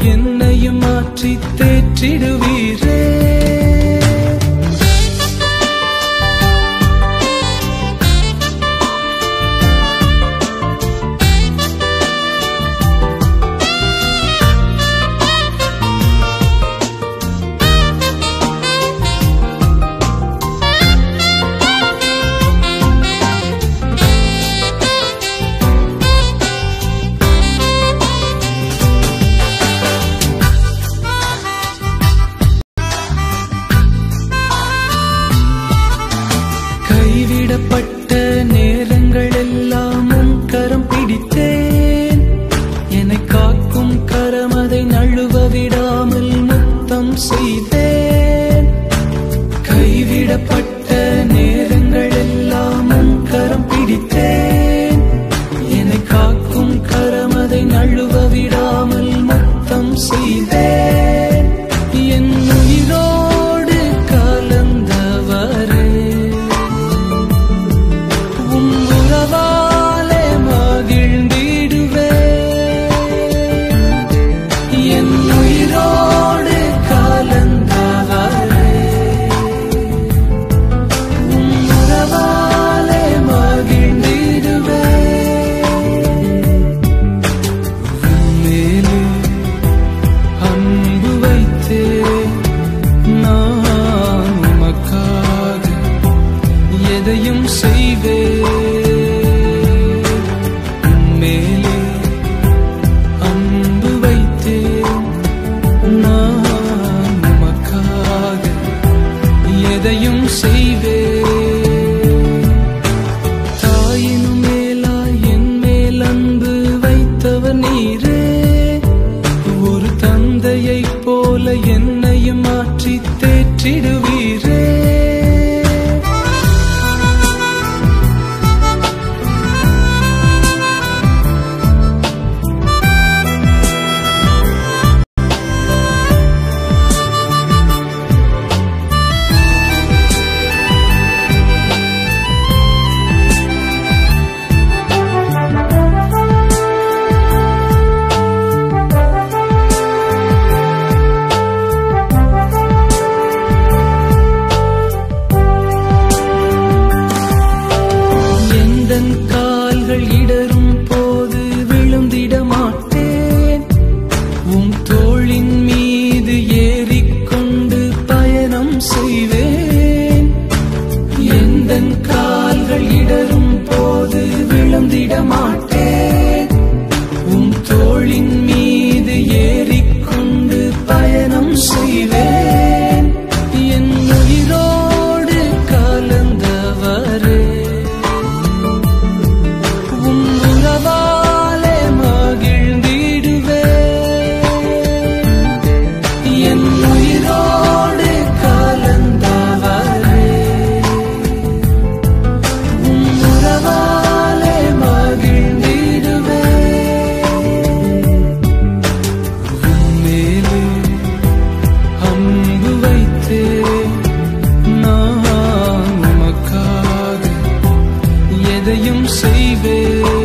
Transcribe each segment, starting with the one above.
என்னையும் மாற்றி தேற்றிடுவீரே கைவிடப்பட்ட நேரங்கள் எல்லாம் உன் கரம் பிடித்தேன் என்னை காக்கும் கரம் அதை நழுவ விடாமல் முத்தம் செய்தேன் கைவிடப்பட்ட நேரங்கள் எல்லாம் உன் கரம் பிடித்தேன் என்னை காக்கும் கரம் அதை நழுவ விடாமல் முத்தம் செய்தேன் என் உயிரோடு கலந்தவரே உம் உறவாலே மகிழ்ந்திடுவே என் உயிரோடு கலந்தவரே உம் உறவாலே மகிழ்ந்திடுவே மேலே அன்பு வைத்தே நான் உமக்காக எதையும் செய்வே மேலே அன்பு வைத்தேன் நான் உமக்காக எதையும் செய்வே தாயினும் மேலாய் என் மேல் அன்பு வைத்தவர் நீரே ஒரு தந்தையைப் போல என்னையும் மாற்றி தேற்றிடுவீரே எந்தன் கால்கள் இடரும் போது விழுந்திட மாட்டேன் உம் தோளின் மீது ஏறிக்கொண்டு பயணம் செய்வேன் எந்தன் கால்கள் இடரும் போது விழுந்திட மாட்டேன் உம் தோளின் மீது ஏறிக்கொண்டு பயணம் செய்வேன் என் உயிரோடு கலந்தவரே உம் உறவாலே மகிழ்ந்திடுவே என் உயிரோடு கலந்தவரே உம் உறவாலே மகிழ்ந்திடுவே மேலே அன்பு வைத்தே நான் உமக்காக எதையும் செய்வே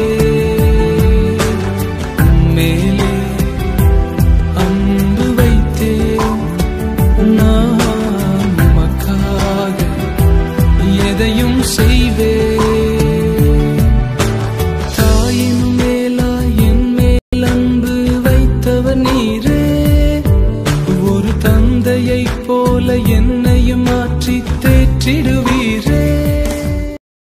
மேலே அன்பு வைத்தே நான் உமக்காக எதையும் செய்வே தாயின் மேலா என் மேல் அன்பு வைத்தவர் நீரே ஒரு தந்தையைப் போல என்னையும் மாற்றி தேற்றிடுவீர்